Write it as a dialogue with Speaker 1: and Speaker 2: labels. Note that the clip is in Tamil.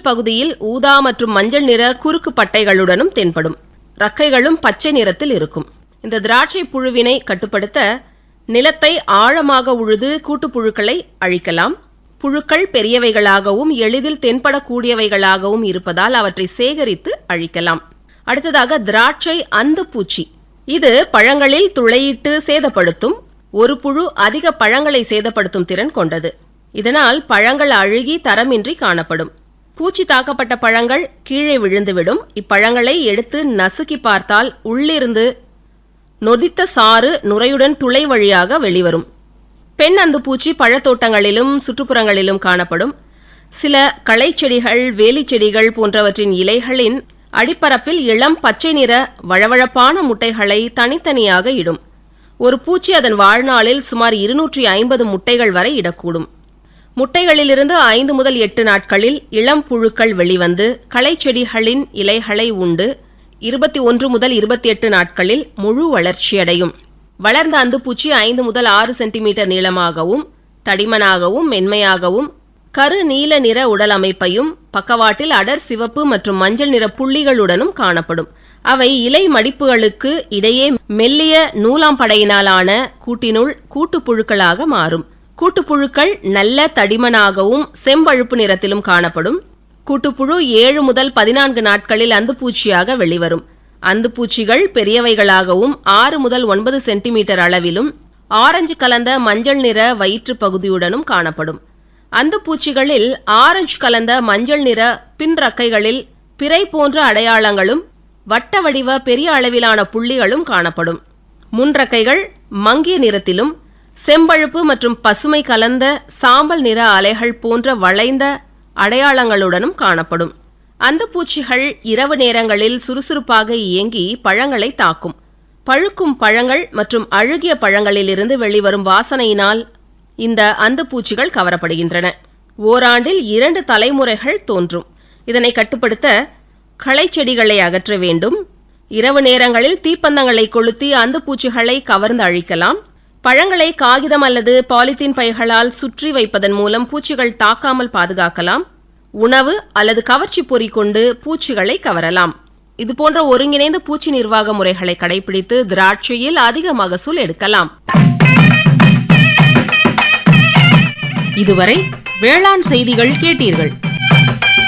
Speaker 1: பகுதியில் ஊதா மற்றும் மஞ்சள் நிற குறுக்கு பட்டைகளுடனும் தென்படும் ரக்கைகளும் பச்சை நிறத்தில் இருக்கும் இந்த திராட்சை புழுவினை கட்டுப்படுத்த நிலத்தை ஆழமாக உழுது கூட்டுப்புழுக்களை அழிக்கலாம் புழுக்கள் பெரியவைகளாகவும் எளிதில் தென்படக்கூடியவைகளாகவும் இருப்பதால் அவற்றை சேகரித்து அழிக்கலாம் அடுத்ததாக திராட்சை அந்து பூச்சி இது பழங்களில் துளையிட்டு சேதப்படுத்தும் ஒரு புழு அதிக பழங்களை சேதப்படுத்தும் திறன் கொண்டது இதனால் பழங்கள் அழுகி தரமின்றி காணப்படும் பூச்சி தாக்கப்பட்ட பழங்கள் கீழே விழுந்துவிடும் இப்பழங்களை எடுத்து நசுக்கி பார்த்தால் உள்ளிருந்து நொதித்த சாறு நுரையுடன் துளை வழியாக வெளிவரும் பெண் அந்து பூச்சி பழத்தோட்டங்களிலும் சுற்றுப்புறங்களிலும் காணப்படும் சில களைச்செடிகள் வேலிச்செடிகள் போன்றவற்றின் இலைகளின் அடிப்பரப்பில் இளம் பச்சை நிற வழவழப்பான முட்டைகளை தனித்தனியாக இடும் ஒரு பூச்சி அதன் வாழ்நாளில் சுமார் இருநூற்றி ஐம்பது முட்டைகள் வரை இடக்கூடும் முட்டைகளிலிருந்து ஐந்து முதல் எட்டு நாட்களில் இளம் புழுக்கள் வெளிவந்து களைச்செடிகளின் இலைகளை உண்டு இருபத்தி ஒன்று முதல் இருபத்தி எட்டு நாட்களில் முழு வளர்ச்சியடையும் வளர்ந்த அந்துப்பூச்சி ஐந்து முதல் ஆறு சென்டிமீட்டர் நீளமாகவும் தடிமனாகவும் மென்மையாகவும் கரு நீல நிற உடல் அமைப்பையும் பக்கவாட்டில் அடர் சிவப்பு மற்றும் மஞ்சள் நிற புள்ளிகளுடனும் காணப்படும் அவை இலை மடிப்புகளுக்கு இடையே மெல்லிய நூலாம்படையினாலான கூட்டினுள் கூட்டுப்புழுக்களாக மாறும் கூட்டுப்புழுக்கள் நல்ல தடிமனாகவும் செம்பழுப்பு நிறத்திலும் காணப்படும் கூட்டுப்புழு ஏழு முதல் பதினான்கு நாட்களில் அந்துப்பூச்சியாக வெளிவரும் அந்துப்பூச்சிகள் பெரியவைகளாகவும் ஆறு முதல் ஒன்பது சென்டிமீட்டர் அளவிலும் ஆரஞ்சு கலந்த மஞ்சள் நிற வயிற்று பகுதியுடனும் காணப்படும் அந்துப்பூச்சிகளில் ஆரஞ்சு கலந்த மஞ்சள் நிற பின் ரக்கைகளில் பிறை போன்ற அடையாளங்களும் வட்ட வடிவ பெரிய அளவிலான புள்ளிகளும் காணப்படும் முன்றக்கைகள் மங்கிய நிறத்திலும் செம்பழுப்பு மற்றும் பசுமை கலந்த சாம்பல் நிற அலைகள் போன்ற வளைந்த அடையாளங்களுடனும் காணப்படும் அந்த பூச்சிகள் இரவு நேரங்களில் சுறுசுறுப்பாக இயங்கி பழங்களை தாக்கும் பழுக்கும் பழங்கள் மற்றும் அழுகிய பழங்களிலிருந்து வெளிவரும் வாசனையினால் இந்த அந்த பூச்சிகள் கவரப்படுகின்றன ஓராண்டில் இரண்டு தலைமுறைகள் தோன்றும் இதனை கட்டுப்படுத்த களைச்செடிகளை அகற்ற வேண்டும் இரவு நேரங்களில் தீப்பந்தங்களை கொளுத்தி அந்த பூச்சிகளை கவர்ந்து அழிக்கலாம் பழங்களை காகிதம் அல்லது பாலித்தீன் பைகளால் சுற்றி வைப்பதன் மூலம் பூச்சிகள் தாக்காமல் பாதுகாக்கலாம் உணவு அல்லது கவர்ச்சி பொறி கொண்டு பூச்சிகளை கவரலாம் இதுபோன்ற ஒருங்கிணைந்த பூச்சி நிர்வாக முறைகளை கடைபிடித்து திராட்சையில் அதிக மகசூல் எடுக்கலாம்
Speaker 2: இதுவரை வேளாண் செய்திகள் கேட்டீர்கள்